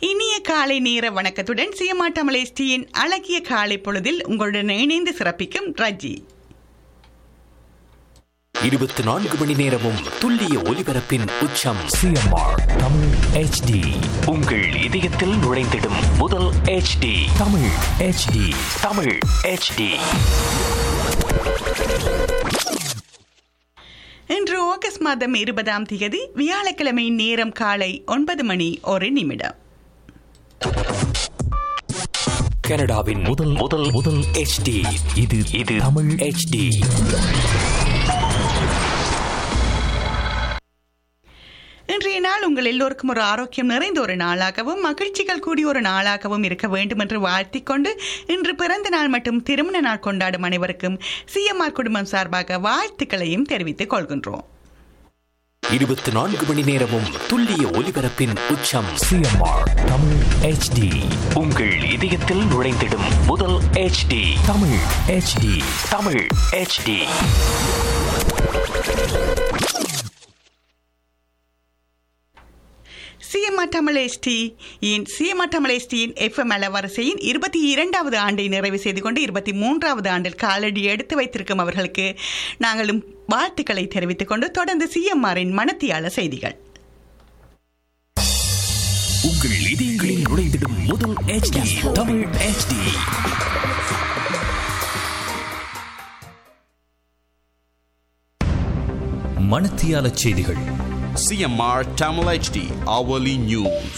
இனிய காலை நேர வணக்கத்துடன் சியமாட்டமலை ஸ்ரீயின் அழகிய காலை பொழுதில் உங்களுடன் இணைந்து சிறப்பிக்கும் ரஜி இருபத்தி நான்கு மணி நேரமும் துல்லிய ஒலிபரப்பின் உச்சம் சிஎம்ஆர் தமிழ் ஹெச்டி உங்கள் இதயத்தில் நுழைந்திடும் முதல் HD Tamil HD Tamil HD இன்று ஆகஸ்ட் மாதம் இருபதாம் தேதி வியாழக்கிழமை நேரம் காலை ஒன்பது மணி ஒரு நிமிடம் கனடாவின் முதல் முதல் முதல் HD இது இது தமிழ் HD இன்றைய நாள் உங்கள் எல்லோருக்கும் ஒரு ஆரோக்கியம் நிறைந்த ஒரு நாளாகவும் மகிழ்ச்சிகள் கூடிய ஒரு நாளாகவும் இருக்க வேண்டும் என்று வாழ்த்திக் கொண்டு இன்று பிறந்த நாள் மற்றும் திருமண நாள் கொண்டாடும் அனைவருக்கும் சிஎம்ஆர் குடும்பம் சார்பாக வாழ்த்துக்களையும் தெரிவித்துக் கொள்கின்றோம் இருபத்தி நான்கு மணி நேரமும் துல்லிய ஒலிபரப்பின் உச்சம் சிஎம்ஆர் தமிழ் ஹெச்டி உங்கள் இதயத்தில் நுழைந்திடும் முதல் HD Tamil HD Tamil HD CMR Tamil SD இன் சிஎம்ஆர் தமிழ் எஸ்டியின் எஃப்எம் அலவரிசையின் இருபத்தி இரண்டாவது ஆண்டை நிறைவு செய்து கொண்டு இருபத்தி மூன்றாவது ஆண்டில் காலடி எடுத்து வைத்திருக்கும் அவர்களுக்கு நாங்களும் வாழ்த்துக்களை தெரிவித்துக் கொண்டு தொடர்ந்து சிஎம்ஆரின் மனத்தியாள செய்திகள் உங்கள் இதயங்களில் நுழைந்திடும் முதல் ஹெச்டி தமிழ் ஹெச்டி மணத்தியால செய்திகள் CMR Tamil HD hourly news.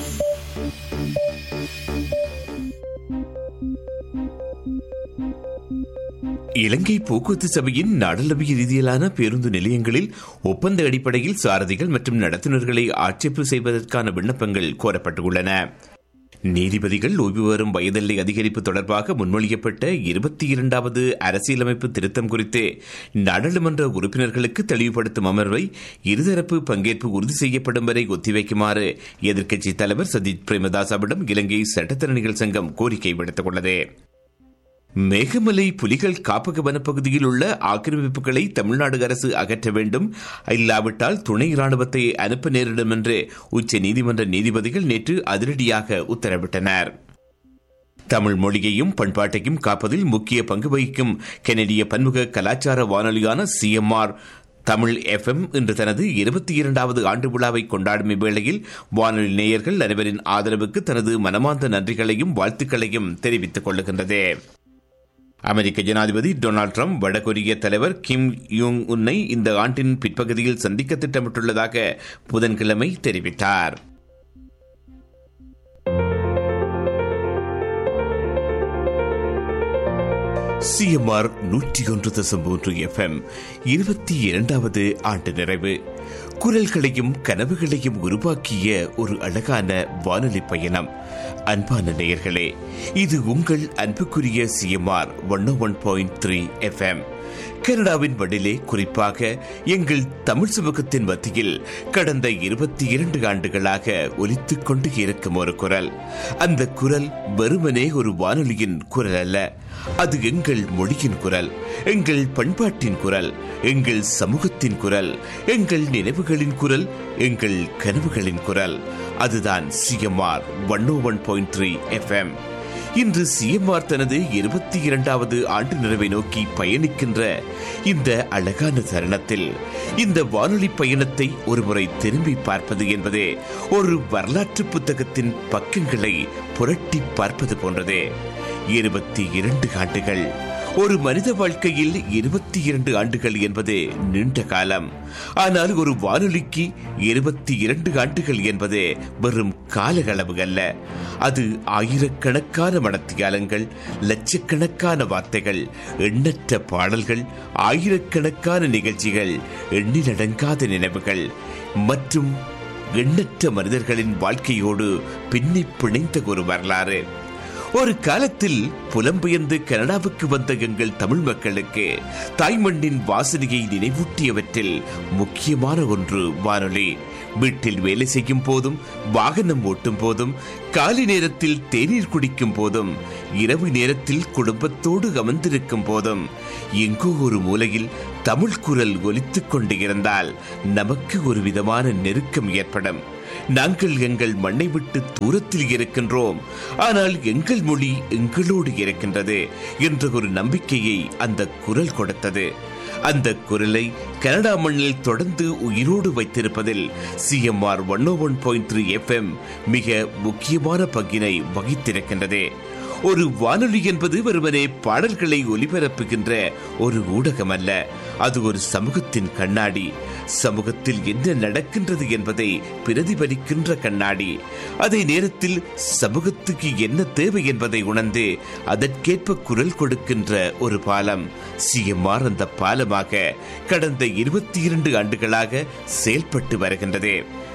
இலங்கை போக்குவரத்து சபையின் நாடளாவிய ரீதியிலான பேருந்து நிலையங்களில் ஒப்பந்த அடிப்படையில் சாரதிகள் மற்றும் நடத்துனர்களை ஆட்சேர்ப்பு செய்வதற்கான விண்ணப்பங்கள் கோரப்பட்டுள்ளன நீதிபதிகள் ஓய்வு பெறும் வயதெல்லை அதிகரிப்பு தொடர்பாக முன்மொழியப்பட்ட இருபத்தி இரண்டாவது அரசியலமைப்பு திருத்தம் குறித்து நாடாளுமன்ற உறுப்பினர்களுக்கு தெளிவுபடுத்தும் அமர்வை இருதரப்பு பங்கேற்பு உறுதி செய்யப்படும் வரை ஒத்திவைக்குமாறு எதிர்க்கட்சித் தலைவர் சஜித் பிரேமதாசாவிடம் இலங்கை சட்டத்தரணிகள் சங்கம் கோரிக்கை விடுத்துள்ளது மேகமலை புலிகள் காப்பக வனப்பகுதியில் உள்ள ஆக்கிரமிப்புகளை தமிழ்நாடு அரசு அகற்ற வேண்டும் இல்லாவிட்டால் துணை ராணுவத்தை அனுப்ப நேரிடும் என்று உச்ச நீதிமன்ற நீதிபதிகள் நேற்று அதிரடியாக உத்தரவிட்டனர் தமிழ் மொழியையும் பண்பாட்டையும் காப்பதில் முக்கிய பங்கு வகிக்கும் கெனடிய பன்முக கலாச்சார வானொலியான சிஎம்ஆர் தமிழ் எஃப்எம் இன்று தனது இருபத்தி இரண்டாவது ஆண்டு விழாவை கொண்டாடும் இவ்வேளையில் வானொலி நேயர்கள் அனைவரின் ஆதரவுக்கு தனது மனமார்ந்த நன்றிகளையும் வாழ்த்துக்களையும் தெரிவித்துக் கொள்ளுகின்றது அமெரிக்க ஜனாதிபதி டொனால்டு ட்ரம்ப் வடகொரிய தலைவர் கிம் யூங் உன்னை இந்த ஆண்டின் பிற்பகுதியில் சந்திக்க திட்டமிட்டுள்ளதாக புதன்கிழமை தெரிவித்தார் சிஎம்ஆர் நூற்றி ஒன்று தசம் மூன்று எஃப்எம் இருபத்தி இரண்டாவது ஆண்டு நிறைவு குரல்களையும் கனவுகளையும் உருவாக்கிய ஒரு அழகான வானொலி பயணம் அன்பான நேயர்களே இது உங்கள் அன்புக்குரிய CMR one one point three FM கனடாவின் வடிலே குறிப்பாக எங்கள் தமிழ் சமூகத்தின் மத்தியில் கடந்த இருபத்தி இரண்டு ஆண்டுகளாக ஒலித்துக் கொண்டு இருக்கும் ஒரு குரல் அந்த குரல் வெறுமனே ஒரு வானொலியின் குரல் அல்ல அது எங்கள் மொழியின் குரல் எங்கள் பண்பாட்டின் குரல் எங்கள் சமூகத்தின் குரல் எங்கள் நினைவுகளின் குரல் எங்கள் கனவுகளின் குரல் அதுதான் CMR one one point three FM இன்று சிஎம்ஆர் தனது இருபத்தி இரண்டாவது ஆண்டு நிறைவை நோக்கி பயணிக்கின்ற இந்த அழகான தருணத்தில் இந்த வானொலி பயணத்தை ஒருமுறை திரும்பி பார்ப்பது என்பதே ஒரு வரலாற்று புத்தகத்தின் பக்கங்களை புரட்டி பார்ப்பது போன்றது இருபத்தி இரண்டு ஆண்டுகள் ஒரு மனித வாழ்க்கையில் இருபத்தி இரண்டு ஆண்டுகள் என்பது நீண்ட காலம் ஆனால் ஒரு வானொலிக்கு இருபத்தி இரண்டு ஆண்டுகள் என்பது வெறும் காலகளவு அல்ல அது ஆயிரக்கணக்கான மனத்தியாலங்கள் லட்சக்கணக்கான வார்த்தைகள் எண்ணற்ற பாடல்கள் ஆயிரக்கணக்கான நிகழ்ச்சிகள் எண்ணிலடங்காத நினைவுகள் மற்றும் எண்ணற்ற மனிதர்களின் வாழ்க்கையோடு பின்னி பிணைந்த ஒரு வரலாறு ஒரு காலத்தில் புலம்பெயர்ந்து கனடாவுக்கு வந்த எங்கள் தமிழ் மக்களுக்கு தாய்மண்ணின் வாசனையை நினைவூட்டியவற்றில் முக்கியமான ஒன்று வானொலி வீட்டில் வேலை செய்யும் போதும் வாகனம் ஓட்டும் போதும் காலை நேரத்தில் தேநீர் குடிக்கும் போதும் இரவு நேரத்தில் குடும்பத்தோடு அமர்ந்திருக்கும் போதும் எங்கோ ஒரு மூலையில் தமிழ் குரல் ஒலித்துக் கொண்டு இருந்தால் நமக்கு ஒரு விதமான நெருக்கம் ஏற்படும் நாங்கள் எங்கள் மண்ணை விட்டு தூரத்தில் இருக்கின்றோம் ஆனால் எங்கள் மொழி எங்களோடு இருக்கின்றது என்ற ஒரு நம்பிக்கையை அந்த குரல் கொடுத்தது அந்த குரலை கனடா மண்ணில் தொடர்ந்து உயிரோடு வைத்திருப்பதில் CMR one oh one point three FM மிக முக்கியமான பங்கினை வகித்திருக்கின்றது ஒரு வானொலி என்பது வெறுமனே பாடல்களை ஒலிபரப்புகின்ற ஒரு ஊடகம் அல்ல அது ஒரு சமூகத்தின் கண்ணாடி சமூகத்தில் என்ன நடக்கின்றது என்பதை பிரதிபலிக்கின்ற கண்ணாடி அதே நேரத்தில் சமூகத்துக்கு என்ன தேவை என்பதை உணர்ந்து அதற்கேற்ப குரல் கொடுக்கின்ற ஒரு பாலம் சிஎம்ஆர் அந்த பாலமாக கடந்த இருபத்தி இரண்டு ஆண்டுகளாக செயல்பட்டு வருகின்றது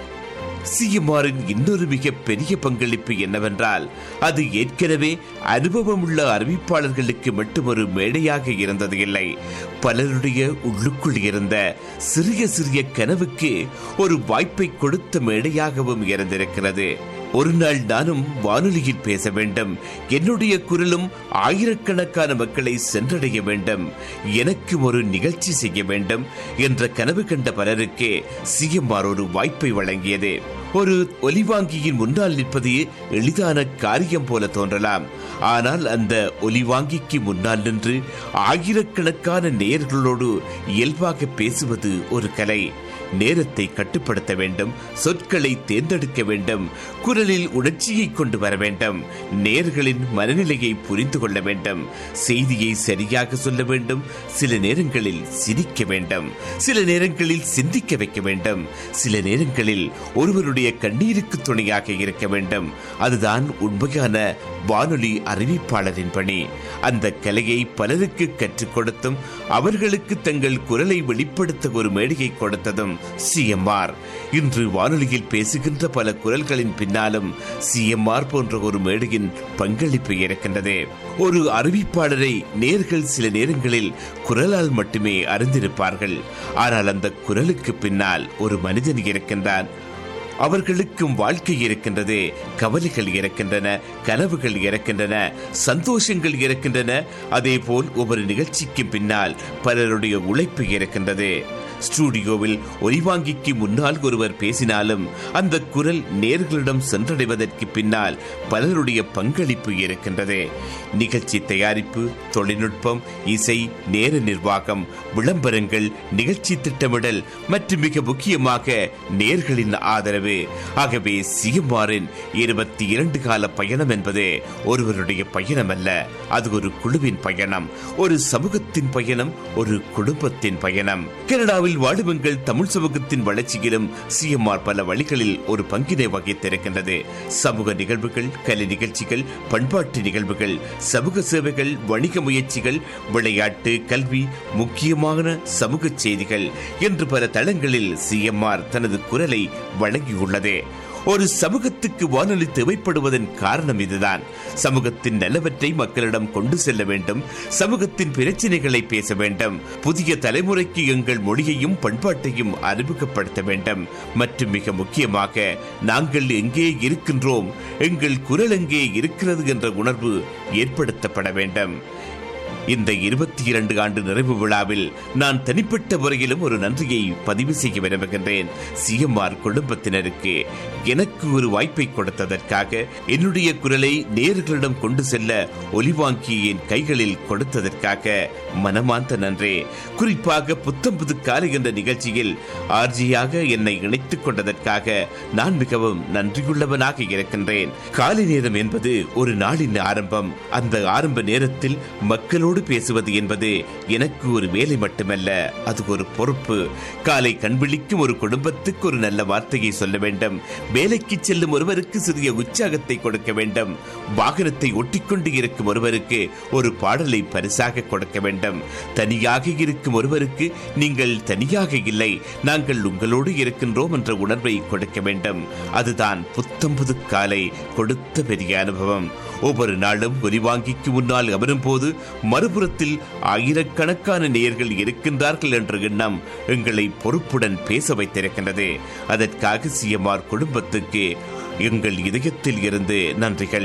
சிஎம்ஆரின் இன்னொரு மிக பெரிய பங்களிப்பு என்னவென்றால் அது ஏற்கனவே அனுபவமுள்ள அறிவிப்பாளர்களுக்கு மட்டும் ஒரு மேடையாக இருந்தது இல்லை பலருடைய உள்ளுக்குள் இருந்த சிறிய சிறிய கனவுக்கு ஒரு வாய்ப்பை கொடுத்த மேடையாகவும் இருந்திருக்கிறது ஒரு நாள் நானும் வானொலியில் பேச வேண்டும் என்னுடைய குரலும் ஆயிரக்கணக்கான மக்களை சென்றடைய வேண்டும் எனக்கு ஒரு நிகழ்ச்சி செய்ய வேண்டும் என்ற கனவு கண்ட பலருக்கு சிஎம்ஆர் ஒரு வாய்ப்பை வழங்கியது ஒரு ஒலிவாங்கியின் முன்னால் நிற்பது எளிதான காரியம் போல தோன்றலாம் ஆனால் அந்த ஒலிவாங்கிக்கு முன்னால் நின்று ஆயிரக்கணக்கான நேயர்களோடு இயல்பாக பேசுவது ஒரு கலை நேரத்தை கட்டுப்படுத்த வேண்டும் சொற்களை தேர்ந்தெடுக்க வேண்டும் குரலில் உணர்ச்சியை கொண்டு வர வேண்டும் நேர்களின் மனநிலையை புரிந்து கொள்ள வேண்டும் செய்தியை சரியாக சொல்ல வேண்டும் சில நேரங்களில் சிரிக்க வேண்டும் சில நேரங்களில் சிந்திக்க வைக்க வேண்டும் சில நேரங்களில் ஒருவருடைய கண்ணீருக்கு துணையாக இருக்க வேண்டும் அதுதான் உண்மையான வானொலி அறிவிப்பாளரின் பணி அந்த கலையை பலருக்கு கற்றுக் கொடுத்தும் அவர்களுக்கு தங்கள் குரலை வெளிப்படுத்த ஒரு மேடையை கொடுத்ததும் சிஎம்ஆர் இன்று வானொலியில் பேசுகின்ற பல குரல்களின் பின்னாலும் சிஎம்ஆர் போன்ற ஒரு மேடையின் பங்களிப்பு இருக்கின்றது ஒரு அறிவிப்பாளரை நேர்கள் சில நேரங்களில் குரலால் மட்டுமே அறிந்திருப்பார்கள் ஆனால் அந்த குரலுக்கு பின்னால் ஒரு மனிதன் இருக்கின்றான் அவர்களுக்கும் வாழ்க்கை இருக்கின்றது கவலைகள் இருக்கின்றன கனவுகள் இருக்கின்றன சந்தோஷங்கள் இருக்கின்றன அதேபோல் ஒவ்வொரு நிகழ்ச்சிக்கும் பின்னால் பலருடைய உழைப்பு இருக்கின்றது ஸ்டூடியோவில் ஒலிவாங்கிக்கு முன்னால் ஒருவர் பேசினாலும் அந்த குரல் நேர்களிடம் சென்றடைவதற்கு பின்னால் பலருடைய பங்களிப்பு இருக்கின்றது நிகழ்ச்சி தயாரிப்பு தொழில்நுட்பம் இசை நேர நிர்வாகம் விளம்பரங்கள் நிகழ்ச்சி திட்டமிடல் மற்றும் மிக முக்கியமாக நேர்களின் ஆதரவு ஆகவே சிஎம்ஆரின் இருபத்தி இரண்டு கால பயணம் என்பது ஒருவருடைய பயணம் அல்ல அது ஒரு குழுவின் பயணம் ஒரு சமூகத்தின் பயணம் ஒரு குடும்பத்தின் பயணம் கனடாவில் வாழும் எங்கள் தமிழ் சமூகத்தின் வளர்ச்சியிலும் சிஎம்ஆர் பல வழிகளில் ஒரு பங்கினை வகித்திருக்கின்றது சமூக நிகழ்வுகள் கலை நிகழ்ச்சிகள் பண்பாட்டு நிகழ்வுகள் சமூக சேவைகள் வணிக முயற்சிகள் விளையாட்டு கல்வி முக்கியமான சமூக செய்திகள் என்று பல தளங்களில் சிஎம்ஆர் தனது குரலை வழங்கியுள்ளது ஒரு சமூகத்துக்கு வானொலி தேவைப்படுவதன் காரணம் இதுதான் சமூகத்தின் நல்லவற்றை மக்களிடம் கொண்டு செல்ல வேண்டும் சமூகத்தின் பிரச்சனைகளை பேச வேண்டும் புதிய தலைமுறைக்கு எங்கள் மொழியையும் பண்பாட்டையும் அறிமுகப்படுத்த வேண்டும் மற்றும் மிக முக்கியமாக நாங்கள் எங்கே இருக்கின்றோம் எங்கள் குரல் எங்கே இருக்கிறது என்ற உணர்வு ஏற்படுத்தப்பட வேண்டும் இந்த இருபத்தி இரண்டு ஆண்டு நிறைவு விழாவில் நான் தனிப்பட்ட முறையிலும் ஒரு நன்றியை பதிவு செய்ய விரும்புகின்றேன் சிஎம்ஆர் குடும்பத்தினருக்கு எனக்கு ஒரு வாய்ப்பை கொடுத்ததற்காக என்னுடைய குரலை நேர்களிடம் கொண்டு செல்ல ஒலிவாங்கி என் கைகளில் கொடுத்ததற்காக மனமார்ந்த நன்றி குறிப்பாக புத்தம் புது காலை என்ற நிகழ்ச்சியில் ஆர்ஜியாக என்னை இணைத்துக் கொண்டதற்காக நான் மிகவும் நன்றியுள்ளவனாக இருக்கின்றேன் காலை நேரம் என்பது ஒரு நாளின் ஆரம்பம் அந்த ஆரம்ப நேரத்தில் மக்களோடு பேசுவது என்பது எனக்கு ஒரு வேலை மட்டுமல்ல அது ஒரு பொறுப்பு காலை கண்விழிக்கும் ஒரு குடும்பத்துக்கு ஒரு நல்ல வார்த்தையை சொல்ல வேண்டும் வேலைக்கு செல்லும் ஒருவருக்கு சிறிய உற்சாகத்தை கொடுக்க வேண்டும் வாகனத்தை ஒட்டிக்கொண்டு இருக்கும் ஒருவருக்கு ஒரு பாடலை பரிசாக கொடுக்க வேண்டும் தனியாக இருக்கும் ஒருவருக்கு நீங்கள் தனியாக இல்லை நாங்கள் உங்களோடு இருக்கின்றோம் என்ற உணர்வை கொடுக்க வேண்டும் அதுதான் புத்தம்புது காலை கொடுத்த பெரிய அனுபவம் ஒவ்வொரு நாளும் ஒலிவாங்கிக்கு முன்னால் அமரும் போது மறுபுறத்தில் ஆயிரக்கணக்கான நேயர்கள் இருக்கின்றார்கள் என்ற எண்ணம் எங்களை பொறுப்புடன் பேச வைத்திருக்கின்றது அதற்காக சிஎம்ஆர் குடும்பத்துக்கு எங்கள் இதயத்தில் இருந்து நன்றிகள்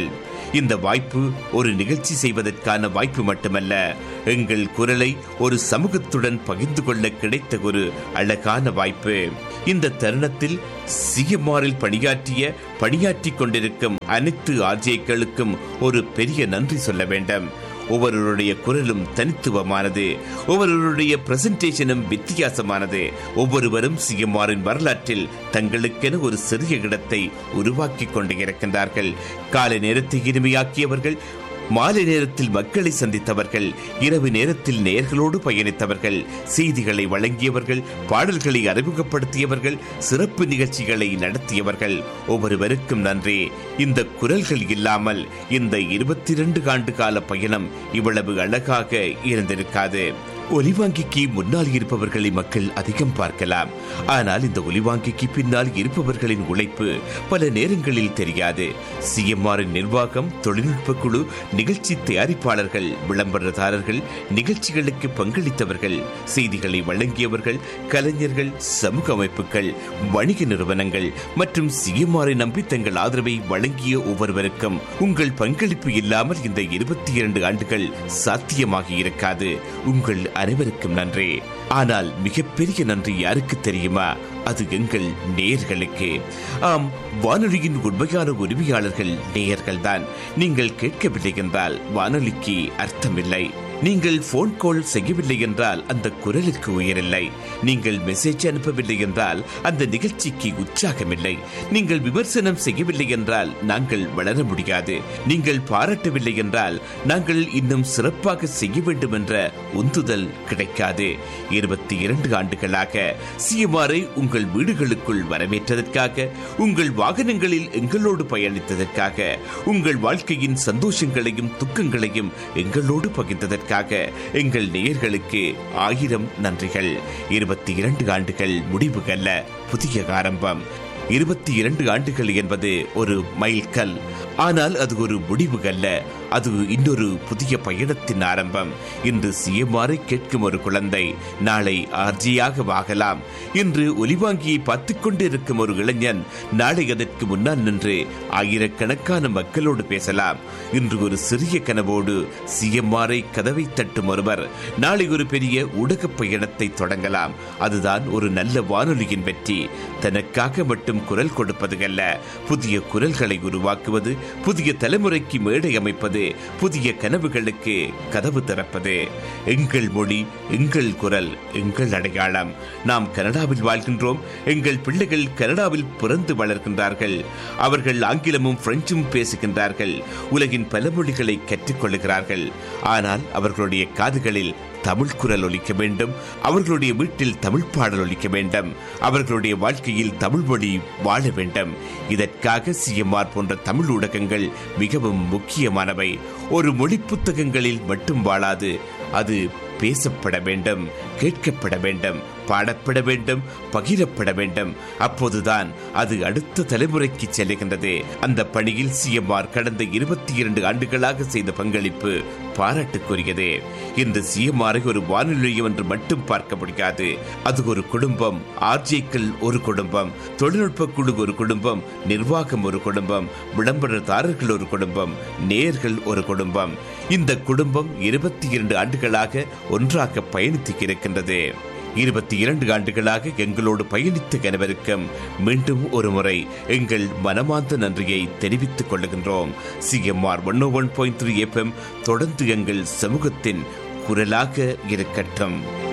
இந்த வாய்ப்பு ஒரு நிகழ்ச்சி செய்வதற்கான வாய்ப்பு மட்டுமல்ல எங்கள் குரலை ஒரு சமூகத்துடன் பகிர்ந்து கொள்ள கிடைத்த ஒரு அழகான வாய்ப்பு இந்த தருணத்தில் சிஎம்ஆரில் பணியாற்றிய பணியாற்றிக் கொண்டிருக்கும் அனைத்து ஆர்ஜேக்களுக்கும் ஒரு பெரிய நன்றி சொல்ல வேண்டும் ஒவ்வொருவருடைய குரலும் தனித்துவமானது ஒவ்வொருவருடைய பிரசன்டேஷனும் வித்தியாசமானது ஒவ்வொருவரும் சிஎம்ஆரின் வரலாற்றில் தங்களுக்கென ஒரு சிறிய இடத்தை உருவாக்கி கொண்டு இருக்கின்றார்கள் காலை நேரத்தை இனிமையாக்கியவர்கள் மாலை நேரத்தில் மக்களை சந்தித்தவர்கள் இரவு நேரத்தில் நேர்களோடு பயணித்தவர்கள் செய்திகளை வழங்கியவர்கள் பாடல்களை அறிமுகப்படுத்தியவர்கள் சிறப்பு நிகழ்ச்சிகளை நடத்தியவர்கள் ஒவ்வொருவருக்கும் நன்றி இந்த குரல்கள் இல்லாமல் இந்த இருபத்தி இரண்டு ஆண்டு கால பயணம் இவ்வளவு அழகாக இருந்திருக்காது ஒலிவாங்கிக்கு முன்னால் இருப்பவர்களை மக்கள் அதிகம் பார்க்கலாம் ஆனால் இந்த ஒலிவாங்கிக்கு பின்னால் இருப்பவர்களின் உழைப்பு பல நேரங்களில் தெரியாது சிஎம்ஆரின் நிர்வாகம் தொழில்நுட்ப குழு நிகழ்ச்சி தயாரிப்பாளர்கள் விளம்பரதாரர்கள் நிகழ்ச்சிகளுக்கு பங்களித்தவர்கள் செய்திகளை வழங்கியவர்கள் கலைஞர்கள் சமூக அமைப்புகள் வணிக நிறுவனங்கள் மற்றும் சிஎம்ஆரை நம்பி தங்கள் ஆதரவை வழங்கிய ஒவ்வொருவருக்கும் உங்கள் பங்களிப்பு இல்லாமல் இந்த இருபத்தி இரண்டு ஆண்டுகள் சாத்தியமாகி இருக்காது உங்கள் அனைவருக்கும் நன்றி ஆனால் மிகப்பெரிய நன்றி யாருக்கு தெரியுமா அது எங்கள் நேயர்களுக்கு ஆம் வானொலியின் உண்மையான உரிமையாளர்கள் நேயர்கள்தான் நீங்கள் கேட்கவில்லை என்றால் வானொலிக்கு அர்த்தமில்லை நீங்கள் போன் கால் செய்யவில்லை என்றால் அந்த குரலுக்கு உயரில்லை நீங்கள் மெசேஜ் அனுப்பவில்லை என்றால் அந்த நிகழ்ச்சிக்கு உற்சாகமில்லை நீங்கள் விமர்சனம் செய்யவில்லை என்றால் நாங்கள் வளர முடியாது நீங்கள் பாராட்டவில்லை என்றால் நாங்கள் இன்னும் சிறப்பாக செய்ய வேண்டும் என்ற உந்துதல் கிடைக்காது இருபத்தி இரண்டு ஆண்டுகளாக சிஎம்ஆரை உங்கள் வீடுகளுக்குள் வரவேற்றதற்காக உங்கள் வாகனங்களில் எங்களோடு பயணித்ததற்காக உங்கள் வாழ்க்கையின் சந்தோஷங்களையும் துக்கங்களையும் எங்களோடு பகிர்ந்ததற்காக எங்கள் நேயர்களுக்கு ஆயிரம் நன்றிகள் இருபத்தி இரண்டு ஆண்டுகள் முடிவுகல்ல புதிய ஆரம்பம் இருபத்தி இரண்டு ஆண்டுகள் என்பது ஒரு மைல்கல் ஆனால் அது ஒரு முடிவுகல்ல அது இன்னொரு புதிய பயணத்தின் ஆரம்பம் இன்று சிஎம்ஆரை கேட்கும் ஒரு குழந்தை நாளை ஆர்ஜியாக ஆகலாம் இன்று ஒலிவாங்கியை பார்த்துக் கொண்டு இருக்கும் ஒரு இளைஞன் நாளை அதற்கு முன்னால் நின்று ஆயிரக்கணக்கான மக்களோடு பேசலாம் இன்று ஒரு சிறிய கனவோடு சிஎம்ஆரை கதவை தட்டும் ஒருவர் நாளை ஒரு பெரிய ஊடக பயணத்தை தொடங்கலாம் அதுதான் ஒரு நல்ல வானொலியின் வெற்றி தனக்காக மட்டும் குரல் கொடுப்பது அல்ல புதிய குரல்களை உருவாக்குவது புதிய தலைமுறைக்கு மேடை அமைப்பது புதிய கனவுகளுக்கு கதவு திறப்பது எங்கள் மொழி எங்கள் குரல் எங்கள் அடையாளம் நாம் கனடாவில் வாழ்கின்றோம் எங்கள் பிள்ளைகள் கனடாவில் பிறந்து வளர்கின்றார்கள் அவர்கள் ஆங்கிலமும் பிரெஞ்சும் பேசுகின்றார்கள் உலகின் பல மொழிகளை கற்றுக்கொள்ளுகிறார்கள் ஆனால் அவர்களுடைய காதுகளில் தமிழ் குரல் ஒலிக்க வேண்டும் அவர்களுடைய வீட்டில் தமிழ் பாடல் ஒலிக்க வேண்டும் அவர்களுடைய வாழ்க்கையில் தமிழ் மொழி வாழ வேண்டும் இதற்காக சிஎம்ஆர் போன்ற தமிழ் ஊடகங்கள் மிகவும் முக்கியமானவை ஒரு மொழி புத்தகங்களில் மட்டும் வாழாது அது பேசப்பட வேண்டும் கேட்கப்பட வேண்டும் பாடப்பட வேண்டும் பகிரப்பட வேண்டும் அப்போதுதான் அது அடுத்த தலைமுறைக்கு செல்லுகின்றது அந்த பணியில் சிஎம்ஆர் கடந்த இருபத்தி இரண்டு ஆண்டுகளாக செய்த பங்களிப்பு பாராட்டுக்குரியது இந்த சிஎம்ஆரை ஒரு வானொலி நிலையம் என்று மட்டும் பார்க்க முடியாது அது ஒரு குடும்பம் ஆர்ஜேக்கள் ஒரு குடும்பம் தொழில்நுட்ப குழு ஒரு குடும்பம் நிர்வாகம் ஒரு குடும்பம் விளம்பரதாரர்கள் ஒரு குடும்பம் நேர்கள் ஒரு குடும்பம் இந்த குடும்பம் இருபத்தி இரண்டு ஆண்டுகளாக ஒன்றாக பயணித்து இருக்கின்றது இருபத்தி இரண்டு ஆண்டுகளாக எங்களோடு பயணித்த அனைவருக்கும் மீண்டும் ஒரு முறை எங்கள் மனமார்ந்த நன்றியை தெரிவித்துக் கொள்ளுகின்றோம் CMR one one point three FM தொடர்ந்து எங்கள் சமூகத்தின் குரலாக இருக்கட்டும்